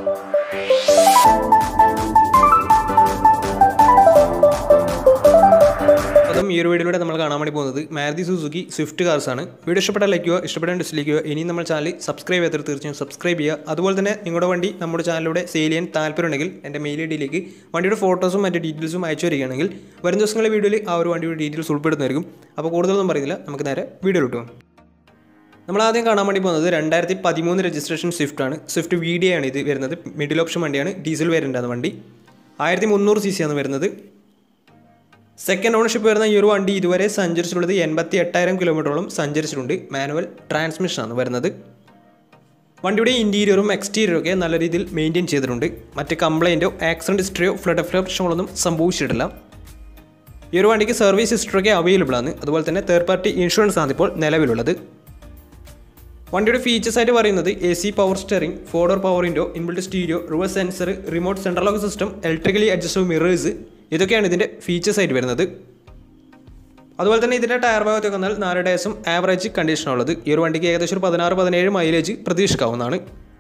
അതും ഈ ഒരു വീഡിയോയിലൂടെ നമ്മൾ കാണാൻ വേണ്ടി പോകുന്നത് മാരുതി സുസുക്കി സ്വിഫ്റ്റ് കാർസ് ആണ് വീഡിയോ ഇഷ്ടപ്പെട്ടാൽ ലൈക്കോ ഇഷ്ടപ്പെട്ടാൽ ഡിസ്ലൈക്കോ ഇനിയും നമ്മൾ ചാനൽ സബ്സ്ക്രൈബ് ചെയ്തിട്ട് തീർച്ചയായും സബ്സ്ക്രൈബ് ചെയ്യുക അതുപോലെ തന്നെ നിങ്ങളുടെ വണ്ടി നമ്മുടെ ചാനലിലൂടെ സെയിൽ ചെയ്യാൻ താല്പര്യമുണ്ടെങ്കിൽ എൻ്റെ മെയിൽ ഐ ഡിയിലേക്ക് വണ്ടിയുടെ ഫോട്ടോസും മറ്റ് ഡീറ്റെയിൽസും അയച്ചു വരികയാണെങ്കിൽ വരും ദിവസങ്ങളിലെ വീഡിയോയിൽ ആ ഒരു വണ്ടിയുടെ ഡീറ്റെയിൽസ് ഉൾപ്പെടുന്നതായിരിക്കും അപ്പോൾ കൂടുതലൊന്നും പറയുന്നില്ല നമുക്ക് നേരെ വീഡിയോ കിട്ടും നമ്മൾ ആദ്യം കാണാൻ വേണ്ടി പോകുന്നത് രണ്ടായിരത്തി പതിമൂന്ന് രജിസ്ട്രേഷൻ സ്വിഫ്റ്റ് ആണ് സ്വിഫ്റ്റ് വി ഡി ആണ് ഇത് വരുന്നത് മിഡിൽ ഓപ്ഷൻ വണ്ടിയാണ് ഡീസൽ വേരിയൻ്റ് ആണ് വണ്ടി ആയിരത്തി മുന്നൂറ് സി സി ആണ് വരുന്നത് സെക്കൻഡ് ഓണർഷിപ്പ് വരുന്ന ഈ ഒരു വണ്ടി ഇതുവരെ സഞ്ചരിച്ചിട്ടുള്ളത് എൺപത്തി എട്ടായിരം കിലോമീറ്ററോളം സഞ്ചരിച്ചിട്ടുണ്ട് മാനുവൽ ട്രാൻസ്മിഷനാണ് വരുന്നത് വണ്ടിയുടെ ഇൻറ്റീരിയറും എക്സ്റ്റീരിയറും ഒക്കെ നല്ല രീതിയിൽ മെയിൻറ്റെയിൻ ചെയ്തിട്ടുണ്ട് മറ്റ് കംപ്ലൈൻറ്റോ ആക്സിഡൻറ്റ് ഹിസ്റ്ററിയോ ഫ്ലഡ് പ്രശ്നങ്ങളൊന്നും സംഭവിച്ചിട്ടില്ല ഈ ഒരു വണ്ടിക്ക് സർവീസ് ഹിസ്റ്ററിയൊക്കെ അവൈലബിൾ ആണ് അതുപോലെ തന്നെ തേർഡ് പാർട്ടി ഇൻഷുറൻസ് ആണ് ഇപ്പോൾ നിലവിലുള്ളത് വണ്ടിയുടെ ഫീച്ചേഴ്സ് ആയിട്ട് പറയുന്നത് A C power steering four door power window inbuilt stereo reverse sensor remote central lock system electrically adjustable mirrors ഇതൊക്കെയാണ് ഇതിൻ്റെ ഫീച്ചേഴ്സ് ആയിട്ട് വരുന്നത് അതുപോലെ തന്നെ ഇതിൻ്റെ ടയർ ഭാഗത്തൊക്കെ വന്നാൽ നാല് ഡേസും ആവറേജ് കണ്ടീഷനുള്ളത് ഈ ഒരു വണ്ടിക്ക് ഏകദേശം ഒരു പതിനാറ് പതിനേഴ് മൈലേജ് പ്രതീക്ഷിക്കാവുന്നതാണ്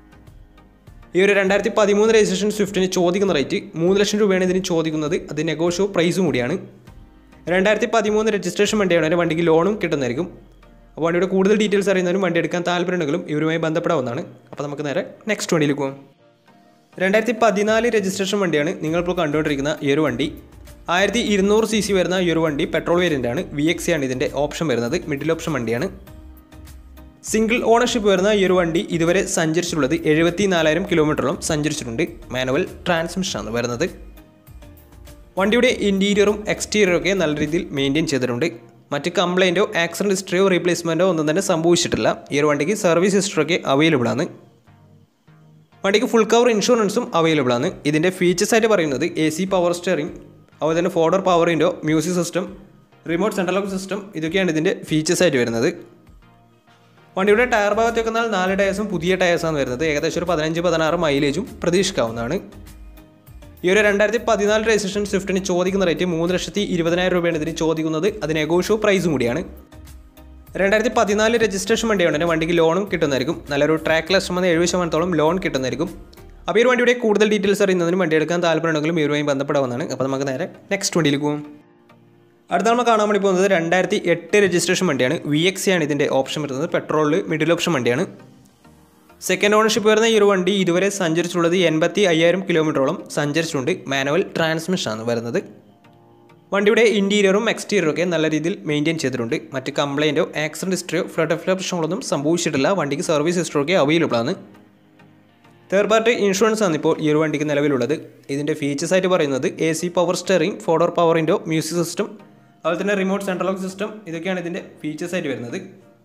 ഈ ഒരു രണ്ടായിരത്തി പതിമൂന്ന് രജിസ്ട്രേഷൻ സ്വിഫ്റ്റിന് ചോദിക്കുന്ന റേറ്റ് മൂന്ന് ലക്ഷം രൂപയാണ് ഇതിന് ചോദിക്കുന്നത് അത് നെഗോഷ്യോ പ്രൈസും കൂടിയാണ് രണ്ടായിരത്തി പതിമൂന്ന് രജിസ്ട്രേഷൻ വണ്ടിയാണ് ഒരു വണ്ടിക്ക് ലോണും കിട്ടുന്നതായിരിക്കും അപ്പോൾ വണ്ടിയുടെ കൂടുതൽ ഡീറ്റെയിൽസ് അറിയുന്നതിനും വണ്ടി എടുക്കാൻ താല്പര്യമുണ്ടെങ്കിലും ഇവരുമായി ബന്ധപ്പെടാവുന്നതാണ് അപ്പോൾ നമുക്ക് നേരെ നെക്സ്റ്റ് വണ്ടിയിലേക്ക് പോകാം രണ്ടായിരത്തി പതിനാല് രജിസ്ട്രേഷൻ വണ്ടിയാണ് നിങ്ങളിപ്പോൾ കണ്ടുകൊണ്ടിരിക്കുന്ന ഈ ഒരു വണ്ടി ആയിരത്തി ഇരുന്നൂറ് സി സി വരുന്ന ഈ ഒരു വണ്ടി പെട്രോൾ വേരിയൻ്റ് ആണ് വി എക്സ് ആണ് ഇതിൻ്റെ ഓപ്ഷൻ വരുന്നത് മിഡിൽ ഓപ്ഷൻ വണ്ടിയാണ് സിംഗിൾ ഓണർഷിപ്പ് വരുന്ന ഈ ഒരു വണ്ടി ഇതുവരെ സഞ്ചരിച്ചിട്ടുള്ളത് എഴുപത്തി നാലായിരം കിലോമീറ്ററോളം സഞ്ചരിച്ചിട്ടുണ്ട് മാനുവൽ ട്രാൻസ്മിഷനാണ് വരുന്നത് വണ്ടിയുടെ ഇൻറ്റീരിയറും എക്സ്റ്റീരിയറും ഒക്കെ നല്ല രീതിയിൽ മെയിൻറ്റെയിൻ ചെയ്തിട്ടുണ്ട് മറ്റ് കംപ്ലൈൻറ്റോ ആക്സിഡൻറ്റ് ഹിസ്റ്ററിയോ റീപ്ലേസ്മെൻറ്റോ ഒന്നും തന്നെ സംഭവിച്ചിട്ടില്ല ഈ ഒരു വണ്ടിക്ക് സർവീസ് ഹിസ്റ്ററൊക്കെ അവൈലബിൾ ആണ് വണ്ടിക്ക് ഫുൾ കവർ ഇൻഷുറൻസും അവൈലബിൾ ആണ് ഇതിൻ്റെ ഫീച്ചേഴ്സ് ആയിട്ട് പറയുന്നത് എ സി പവർ സ്റ്റിയറിംഗ് അതുപോലെ തന്നെ four door power window music system remote central lock system ഇതൊക്കെയാണ് ഇതിൻ്റെ ഫീച്ചേഴ്സ് ആയിട്ട് വരുന്നത് വണ്ടിയുടെ ടയർ ഭാഗത്തേക്ക് വന്നാൽ നാല് ടയേഴ്സും പുതിയ ടയേഴ്സാണ് വരുന്നത് ഏകദേശം ഒരു പതിനഞ്ച് പതിനാറ് മൈലേജും പ്രതീക്ഷിക്കാവുന്നതാണ് ഈ ഒരു രണ്ടായിരത്തി പതിനാല് രജിസ്ട്രേഷൻ സ്വിഫ്റ്റിന് ചോദിക്കുന്ന റേറ്റ് മൂന്ന് ലക്ഷത്തി ഇരുപതിനായിരം രൂപയാണ് ഇതിന് ചോദിക്കുന്നത് അത് നെഗോഷ്യോ പ്രൈസും കൂടിയാണ് രണ്ടായിരത്തി പതിനാല് രജിസ്ട്രേഷൻ വണ്ടിയാണ് വണ്ടിക്ക് ലോണും കിട്ടുന്നതായിരിക്കും നല്ലൊരു ട്രാക്ക് ലക്ഷം വന്ന് എഴുപത് ശതമാനത്തോളം ലോൺ കിട്ടുന്നതായിരിക്കും അപ്പോൾ ഈ ഒരു വണ്ടിയുടെ കൂടുതൽ ഡീറ്റെയിൽസ് അറിയുന്നതിനും വണ്ടി എടുക്കാൻ താല്പര്യമുണ്ടെങ്കിലും ഇവരുമായി ബന്ധപ്പെടാവുന്നതാണ് അപ്പോൾ നമുക്ക് നേരെ നെക്സ്റ്റ് വണ്ടിയിലേക്ക് പോകും അടുത്ത നമ്മൾ കാണാൻ വേണ്ടി പോകുന്നത് രണ്ടായിരത്തി എട്ട് രജിസ്ട്രേഷൻ വണ്ടിയാണ് വി എക്സ് ആണ് ഇതിൻ്റെ ഓപ്ഷൻ വരുന്നത് പെട്രോളിൽ മിഡിൽ ഓപ്ഷൻ വണ്ടിയാണ് സെക്കൻഡ് ഓണർഷിപ്പ് വരുന്ന ഈ ഒരു വണ്ടി ഇതുവരെ സഞ്ചരിച്ചിട്ടുള്ളത് എൺപത്തി അയ്യായിരം കിലോമീറ്ററോളം സഞ്ചരിച്ചിട്ടുണ്ട് മാനുവൽ ട്രാൻസ്മിഷനാണ് വരുന്നത് വണ്ടിയുടെ ഇൻറ്റീരിയറും എക്സ്റ്റീരിയറും ഒക്കെ നല്ല രീതിയിൽ മെയിൻറ്റെയിൻ ചെയ്തിട്ടുണ്ട് മറ്റ് കംപ്ലൈൻറ്റോ ആക്സിഡൻറ്റ് ഹിസ്റ്ററിയോ ഫ്ലഡ് പ്രശ്നങ്ങളൊന്നും സംഭവിച്ചിട്ടില്ല വണ്ടിക്ക് സർവീസ് ഹിസ്റ്ററൊക്കെ അവൈലബിൾ ആണ് തേർഡ് പാർട്ടി ഇൻഷുറൻസ് ആണ് ഇപ്പോൾ ഈ ഒരു വണ്ടിക്ക് നിലവിലുള്ളത് ഇതിൻ്റെ ഫീച്ചേഴ്സ് ആയിട്ട് പറയുന്നത് A C power steering four door power window music system അതുപോലെ തന്നെ റിമോട്ട് സെൻട്രൽ ലോക്ക് സിസ്റ്റം ഇതൊക്കെയാണ് ഇതിൻ്റെ ഫീച്ചേഴ്സ് ആയിട്ട് വരുന്നത്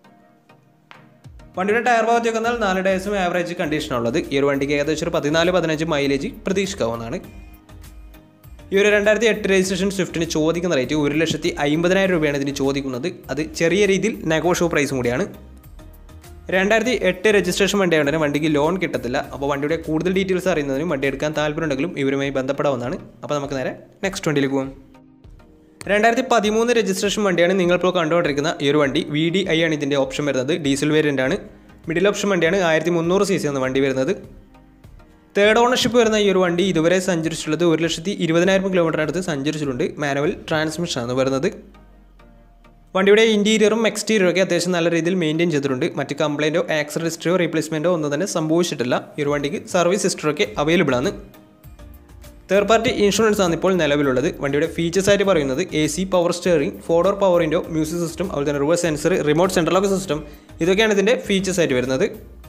വണ്ടിയുടെ ടയർ ഭാഗത്തേക്ക് വന്നാൽ നാല് ടയേഴ്സും ആവറേജ് കണ്ടീഷനുള്ളത് ഈ ഒരു വണ്ടിക്ക് ഏകദേശം ഒരു പതിനാല് പതിനഞ്ച് മൈലേജ് പ്രതീക്ഷിക്കാവുന്നതാണ് ഈ ഒരു രണ്ടായിരത്തി എട്ട് രജിസ്ട്രേഷൻ സ്വിഫ്റ്റിന് ചോദിക്കുന്ന റേറ്റ് ഒരു ലക്ഷത്തി അമ്പതിനായിരം രൂപയാണ് ഇതിന് ചോദിക്കുന്നത് അത് ചെറിയ രീതിയിൽ നെഗോഷ്യോ പ്രൈസും കൂടിയാണ് രണ്ടായിരത്തി എട്ട് രജിസ്ട്രേഷൻ വണ്ടിയാണ് വണ്ടിക്ക് ലോൺ കിട്ടത്തില്ല അപ്പോൾ വണ്ടിയുടെ കൂടുതൽ ഡീറ്റെയിൽസ് അറിയുന്നതിനും വണ്ടി എടുക്കാൻ താല്പര്യമുണ്ടെങ്കിലും ഇവരുമായി ബന്ധപ്പെടാവുന്നതാണ് അപ്പോൾ നമുക്ക് നേരെ നെക്സ്റ്റ് വണ്ടിയിലേക്ക് പോകും രണ്ടായിരത്തി പതിമൂന്ന് രജിസ്ട്രേഷൻ വണ്ടിയാണ് നിങ്ങളിപ്പോൾ കണ്ടുകൊണ്ടിരിക്കുന്ന ഈ ഒരു വണ്ടി വി ഡി ഐ ആണ് ഇതിൻ്റെ ഓപ്ഷൻ വരുന്നത് ഡീസൽ വേരിയൻ്റ് ആണ് മിഡിൽ ഓപ്ഷൻ വണ്ടിയാണ് ആയിരത്തി മുന്നൂറ് സി സി ആണ് വണ്ടി വരുന്നത് തേർഡ് ഓണർഷിപ്പ് വരുന്ന ഈ ഒരു വണ്ടി ഇതുവരെ സഞ്ചരിച്ചിട്ടുള്ളത് ഒരു ലക്ഷത്തി ഇരുപതിനായിരം കിലോമീറ്റർ അടുത്ത് സഞ്ചരിച്ചിട്ടുണ്ട് മാനുവൽ ട്രാൻസ്മിഷനാണ് വരുന്നത് വണ്ടിയുടെ ഇൻറ്റീരിയറും എക്സ്റ്റീരിയറും ഒക്കെ അത്യാവശ്യം നല്ല രീതിയിൽ മെയിൻറ്റെയിൻ ചെയ്തിട്ടുണ്ട് മറ്റ് കംപ്ലൈൻറ്റോ ആക്സിഡൻറ്റ് ഹിസ്റ്ററിയോ റീപ്ലേസ്മെൻറ്റോ ഒന്നും തന്നെ സംഭവിച്ചിട്ടില്ല ഈ ഒരു വണ്ടിക്ക് സർവീസ് ഹിസ്റ്ററൊക്കെ അവൈലബിൾ ആണ് തേർഡ് പാർട്ടി ഇൻഷുറൻസ് ആണ് ഇപ്പോൾ നിലവിലുള്ളത് വണ്ടിയുടെ ഫീച്ചേഴ്സ് ആയിട്ട് പറയുന്നത് A C power steering four door power window music system അതുപോലെ തന്നെ reverse sensor remote central lock system ഇതൊക്കെയാണ് ഇതിൻ്റെ ഫീച്ചേഴ്സ് ആയിട്ട് വരുന്നത്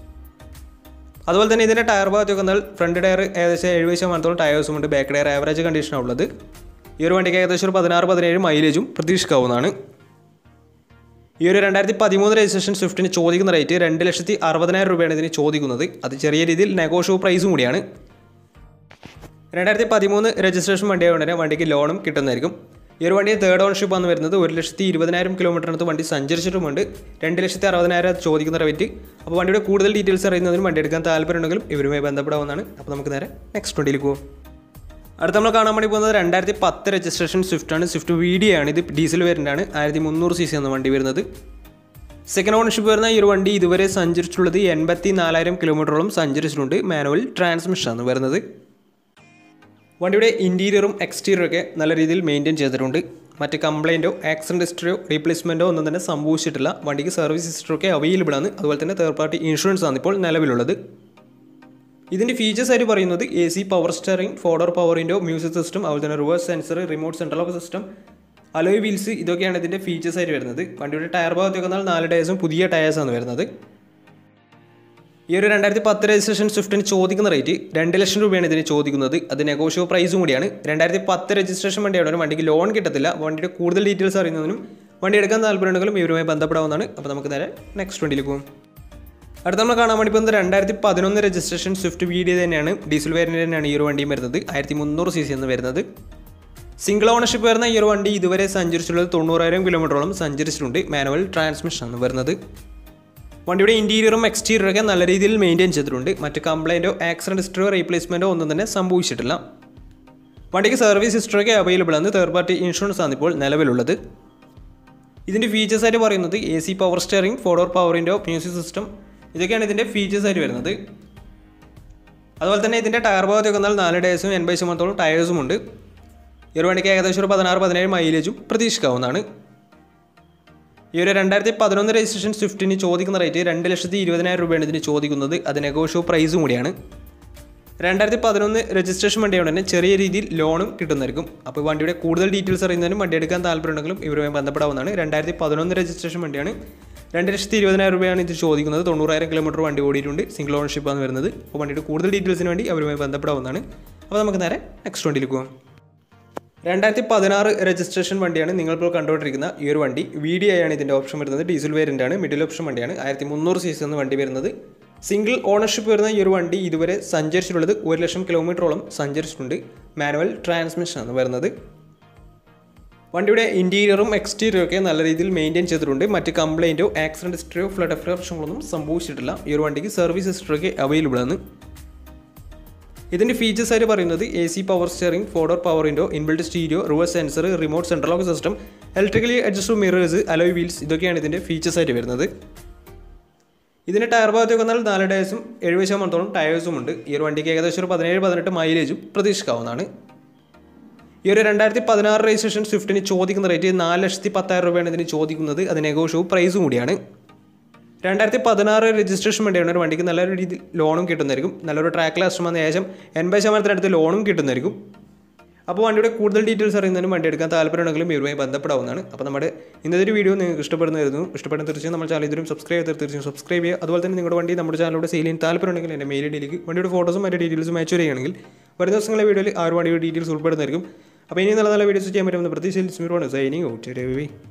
അതുപോലെ തന്നെ ഇതിൻ്റെ ടയർ ഭാഗത്തൊക്കെ വന്നാൽ ഫ്രണ്ട് ടയർ ഏകദേശം എഴുപത് ശതമാനത്തോളം ടയേഴ്സും ഉണ്ട് ബാക്ക് ടയർ ആവറേജ് കണ്ടീഷനാണ് ഉള്ളത് ഈ ഒരു വണ്ടിക്ക് ഏകദേശം ഒരു പതിനാറ് പതിനേഴ് മൈലേജും പ്രതീക്ഷിക്കാവുന്നതാണ് ഈ ഒരു രണ്ടായിരത്തി പതിമൂന്ന് രജിസ്ട്രേഷൻ സ്വിഫ്റ്റിന് ചോദിക്കുന്ന റേറ്റ് രണ്ട് ലക്ഷത്തി അറുപതിനായിരം രൂപയാണ് ഇതിന് ചോദിക്കുന്നത് അത് ചെറിയ രീതിയിൽ നെഗോഷ്യോ പ്രൈസും കൂടിയാണ് രണ്ടായിരത്തി പതിമൂന്ന് രജിസ്ട്രേഷൻ വണ്ടിയായതുകൊണ്ട് തന്നെ വണ്ടിക്ക് ലോണും കിട്ടുന്നതായിരിക്കും ഈ ഒരു വണ്ടി തേർഡ് ഓണർഷിപ്പ് ആണ് വരുന്നത് ഒരു ലക്ഷത്തി ഇരുപതിനായിരം കിലോമീറ്ററിനകത്ത് വണ്ടി സഞ്ചരിച്ചിട്ടുമുണ്ട് രണ്ട് ലക്ഷത്തി അറുപതിനായിരം ചോദിക്കുന്ന റേറ്റ് അപ്പോൾ വണ്ടിയുടെ കൂടുതൽ ഡീറ്റെയിൽസ് അറിയുന്നതിനും വണ്ടി എടുക്കാൻ താല്പര്യമുണ്ടെങ്കിലും ഇവരുമായി ബന്ധപ്പെടാവുന്നതാണ് അപ്പോൾ നമുക്ക് നേരെ നെക്സ്റ്റ് വണ്ടിയിലേക്ക് പോകും അടുത്ത നമ്മൾ കാണാൻ വേണ്ടി പോകുന്നത് രണ്ടായിരത്തി പത്ത് രജിസ്ട്രേഷൻ സ്വിഫ്റ്റ് ആണ് സ്വിഫ്റ്റ് വി ഡി ആണ് ഇത് ഡീസൽ വേരിയൻ്റ് ആണ് ആയിരത്തി മുന്നൂറ് സി സി എന്ന വണ്ടി വരുന്നത് സെക്കൻഡ് ഓണർഷിപ്പ് വരുന്ന ഈ ഒരു വണ്ടി ഇതുവരെ സഞ്ചരിച്ചിട്ടുള്ളത് എൺപത്തി നാലായിരം കിലോമീറ്ററോളം സഞ്ചരിച്ചിട്ടുണ്ട് മാനുവൽ ട്രാൻസ്മിഷനാണ് വരുന്നത് വണ്ടിയുടെ ഇൻറ്റീരിയറും എക്സ്റ്റീരിയറും ഒക്കെ നല്ല രീതിയിൽ മെയിൻറ്റെയിൻ ചെയ്തിട്ടുണ്ട് മറ്റ് കംപ്ലൈൻറ്റോ ആക്സിഡൻറ്റ് ഹിസ്റ്ററിയോ റീപ്ലേസ്മെൻറ്റോ ഒന്നും തന്നെ സംഭവിച്ചിട്ടില്ല വണ്ടിക്ക് സർവീസ് ഹിസ്റ്ററൊക്കെ അവൈലബിൾ ആണ് അതുപോലെ തന്നെ തേർഡ് പാർട്ടി ഇൻഷുറൻസ് ആണ് ഇപ്പോൾ നിലവിലുള്ളത് ഇതിൻ്റെ ഫീച്ചേഴ്സ് ആയിട്ട് പറയുന്നത് A C power steering four door പവറിൻ്റെ മ്യൂസിക് സിസ്റ്റം അതുപോലെ തന്നെ reverse sensor remote central lock system alloy wheels ഇതൊക്കെയാണ് ഇതിൻ്റെ ഫീച്ചേഴ്സ് ആയിട്ട് വരുന്നത് വണ്ടിയുടെ ടയർ ഭാഗത്തേക്ക് വന്നാൽ നാല് ടയേഴ്സും പുതിയ ടയേഴ്സാണ് വരുന്നത് ഈ ഒരു രണ്ടായിരത്തി പത്ത് രജിസ്ട്രേഷൻ സ്വിഫ്റ്റിന് ചോദിക്കുന്ന റേറ്റ് രണ്ട് ലക്ഷം രൂപയാണ് ഇതിന് ചോദിക്കുന്നത് അത് നെഗോഷ്യോ പ്രൈസും കൂടിയാണ് രണ്ടായിരത്തി പത്ത് രജിസ്ട്രേഷൻ വണ്ടിയാണ് വണ്ടിക്ക് ലോൺ കിട്ടത്തില്ല വണ്ടിയുടെ കൂടുതൽ ഡീറ്റെയിൽസ് അറിയുന്നതിനും വണ്ടി എടുക്കാൻ താല്പര്യമുണ്ടെങ്കിലും ഇവരുമായി ബന്ധപ്പെടാവുന്നതാണ് അപ്പോൾ നമുക്ക് നേരെ നെക്സ്റ്റ് വണ്ടിയിലേക്ക് പോകും അടുത്ത നമ്മൾ കാണാൻ വേണ്ടി പോകുന്നത് രണ്ടായിരത്തി പതിനൊന്ന് രജിസ്ട്രേഷൻ സ്വിഫ്റ്റ് വീഡിയോ തന്നെയാണ് ഡീസൽ വേരിയൻ്റ് തന്നെയാണ് ഈ ഒരു വണ്ടിയും വരുന്നത് ആയിരത്തി മുന്നൂറ് സി സി എന്ന് വരുന്നത് സിംഗിൾ ഓണർഷിപ്പ് വരുന്ന ഈ ഒരു വണ്ടി ഇതുവരെ സഞ്ചരിച്ചിട്ടുള്ളത് തൊണ്ണൂറായിരം കിലോമീറ്ററോളം സഞ്ചരിച്ചിട്ടുണ്ട് മാനുവൽ ട്രാൻസ്മിഷൻ ആണ് വരുന്നത് വണ്ടിയുടെ ഇൻറ്റീരിയറും എക്സ്റ്റീരിയറും ഒക്കെ നല്ല രീതിയിൽ മെയിൻറ്റെയിൻ ചെയ്തിട്ടുണ്ട് മറ്റ് കംപ്ലൈൻറ്റോ ആക്സിഡൻറ്റ് ഹിസ്റ്ററിയോ റീപ്ലേസ്മെൻറ്റോ ഒന്നും തന്നെ സംഭവിച്ചിട്ടില്ല വണ്ടിക്ക് സർവീസ് ഹിസ്റ്ററിയൊക്കെ അവൈലബിൾ ആണ് തേർഡ് പാർട്ടി ഇൻഷുറൻസ് ആണ് ഇപ്പോൾ നിലവിലുള്ളത് ഇതിൻ്റെ ഫീച്ചേഴ്സ് ആയിട്ട് പറയുന്നത് A C power steering four door power window music system ഇതൊക്കെയാണ് ഇതിൻ്റെ ഫീച്ചേഴ്സ് ആയിട്ട് വരുന്നത് അതുപോലെ തന്നെ ഇതിൻ്റെ ടയർ ഭാഗത്തേക്ക് വന്നാൽ നാല് ഡേയ്സും എൺപത് ശതമാനത്തോളം ടയേഴ്സും ഉണ്ട് ഈ ഒരു വണ്ടിക്ക് ഏകദേശം ഒരു പതിനാറ് പതിനേഴ് മൈലേജും പ്രതീക്ഷിക്കാവുന്നതാണ് ഈ ഒരു രണ്ടായിരത്തി പതിനൊന്ന് രജിസ്ട്രേഷൻ സ്വിഫ്റ്റിന് ചോദിക്കുന്ന റേറ്റ് രണ്ട് ലക്ഷത്തി ഇരുപതിനായിരം രൂപയാണ് ഇതിന് ചോദിക്കുന്നത് അത് നെഗോഷ്യോ പ്രൈസും കൂടിയാണ് രണ്ടായിരത്തി പതിനൊന്ന് രജിസ്ട്രേഷൻ വണ്ടിയോട് തന്നെ ചെറിയ രീതിയിൽ ലോണും കിട്ടുന്നതായിരിക്കും അപ്പോൾ വണ്ടിയുടെ കൂടുതൽ ഡീറ്റെയിൽസ് അറിയുന്നതിനും വണ്ടി എടുക്കാൻ താല്പര്യമുണ്ടെങ്കിലും ഇവരുമായി ബന്ധപ്പെടാവുന്നതാണ് രണ്ടായിരത്തി പതിനൊന്ന് രജിസ്ട്രേഷൻ വണ്ടിയാണ് രണ്ട് ലക്ഷത്തി ഇരുപതിനായിരം രൂപയാണ് ഇത് ചോദിക്കുന്നത് തൊണ്ണൂറായിരം കിലോമീറ്റർ വണ്ടി ഓടിയിട്ടുണ്ട് സിംഗിൾ ഓണർഷിപ്പ് ആണ് വരുന്നത് അപ്പോൾ വണ്ടിയുടെ കൂടുതൽ ഡീറ്റെയിൽസിന് വേണ്ടി അവരുമായി ബന്ധപ്പെടാവുന്നതാണ് അപ്പോൾ നമുക്ക് നേരെ നെക്സ്റ്റ് വണ്ടിയിലേക്ക് പോകാം രണ്ടായിരത്തി പതിനാറ് രജിസ്ട്രേഷൻ വണ്ടിയാണ് നിങ്ങളിപ്പോൾ കണ്ടുകൊണ്ടിരിക്കുന്ന ഈ ഒരു വണ്ടി വി ഡി ആണ് ഇതിൻ്റെ ഓപ്ഷൻ വരുന്നത് ഡീസൽ വേരിയൻ്റ് ആണ് മിഡിൽ ഓപ്ഷൻ വണ്ടിയാണ് ആയിരത്തി മുന്നൂറ് സി സി എന്ന വണ്ടി വരുന്നത് സിംഗിൾ ഓണർഷിപ്പ് വരുന്ന ഈ ഒരു വണ്ടി ഇതുവരെ സഞ്ചരിച്ചിട്ടുള്ളത് ഒരു ലക്ഷം കിലോമീറ്ററോളം സഞ്ചരിച്ചിട്ടുണ്ട് മാനുവൽ ട്രാൻസ്മിഷൻ ആണ് വരുന്നത് വണ്ടിയുടെ ഇൻറ്റീരിയറും എക്സ്റ്റീരിയറും ഒക്കെ നല്ല രീതിയിൽ മെയിൻറ്റെയിൻ ചെയ്തിട്ടുണ്ട് മറ്റ് കംപ്ലൈൻറ്റോ ആക്സിഡൻറ്റ് ഹിസ്റ്ററിയോ ഫ്ലഡ് എഫ്ലോ പ്രശ്നങ്ങളൊന്നും സംഭവിച്ചിട്ടില്ല ഈ ഒരു വണ്ടിക്ക് സർവീസ് ഹിസ്റ്ററിയൊക്കെ അവൈലബിൾ ആണ് ഇതിൻ്റെ ഫീച്ചേഴ്സ് ആയിട്ട് പറയുന്നത് A C power steering four door power window inbuilt stereo reverse sensor remote central lock system electrically adjust mirrors alloy wheels ഇതൊക്കെയാണ് ഇതിൻ്റെ ഫീച്ചേഴ്സ് ആയിട്ട് വരുന്നത് ഇതിൻ്റെ ടയർ ഭാഗത്തേക്ക് വന്നാൽ നാല് ടയേഴ്സും എഴുപത് ശതമാനത്തോളം ടയേഴ്സും ഉണ്ട് ഈ ഒരു വണ്ടിക്ക് ഏകദേശം ഒരു പതിനേഴ് പതിനെട്ട് മൈലേജും പ്രതീക്ഷിക്കാവുന്നതാണ് ഈ ഒരു രണ്ടായിരത്തി പതിനാറ് രജിസ്ട്രേഷൻ സ്വിഫ്റ്റിന് ചോദിക്കുന്ന റേറ്റ് നാല് ലക്ഷത്തി പത്തായിരം രൂപയാണ് ഇതിന് ചോദിക്കുന്നത് അത് നെഗോഷ്യവും പ്രൈസും കൂടിയാണ് രണ്ടായിരത്തി പതിനാറ് രജിസ്ട്രേഷൻ വേണ്ടിയാണ് ഒരു വണ്ടിക്ക് നല്ലൊരു രീതിയിൽ ലോണും കിട്ടുന്നതായിരിക്കും നല്ലൊരു ട്രാക്ക് ലാസ്റ്റ് വന്ന ശേഷം എൺപത് ശതമാനത്തിനടുത്ത് ലോണും കിട്ടുന്നതായിരിക്കും അപ്പോൾ വണ്ടിയുടെ കൂടുതൽ ഡീറ്റെയിൽസ് അറിയുന്നതിനും വണ്ടി എടുക്കാൻ താല്പര്യമുണ്ടെങ്കിലും ഇവരുമായി ബന്ധപ്പെടാവുന്നതാണ് അപ്പോൾ നമ്മുടെ ഇന്നത്തെ ഒരു വീഡിയോ നിങ്ങൾക്ക് ഇഷ്ടപ്പെടുന്നതായിരുന്നു ഇഷ്ടപ്പെടുന്ന തീർച്ചയായും നമ്മൾ ചാനൽ ഇതിലും സബ്സ്ക്രൈബ് ചെയ്ത് തീർച്ചയായും സബ്സ്ക്രൈബ് ചെയ്യുക അതുപോലെ തന്നെ നിങ്ങളുടെ വണ്ടി നമ്മുടെ ചാനലിലൂടെ സെയിൽ ചെയ്യാൻ താല്പര്യമുണ്ടെങ്കിൽ എൻ്റെ മെയിൽ ഐഡിയിലേക്ക് വണ്ടിയുടെ ഫോട്ടോസും മറ്റു ഡീറ്റെയിൽസും അയച്ചു വരികയാണെങ്കിൽ വരുന്ന ദിവസങ്ങളിലെ വീഡിയോയിൽ ആ ഒരു വണ്ടിയുടെ ഡീറ്റെയിൽസ് ഉൾപ്പെടുന്നതായിരിക്കും അപ്പോൾ ഇനി നല്ല നല്ല വീഡിയോസ് ചെയ്യാൻ പറ്റുമെന്ന് പ്രതീക്ഷയിൽ സ്മിറുവാണ് സൈനിങ് ഔട്ട് രവി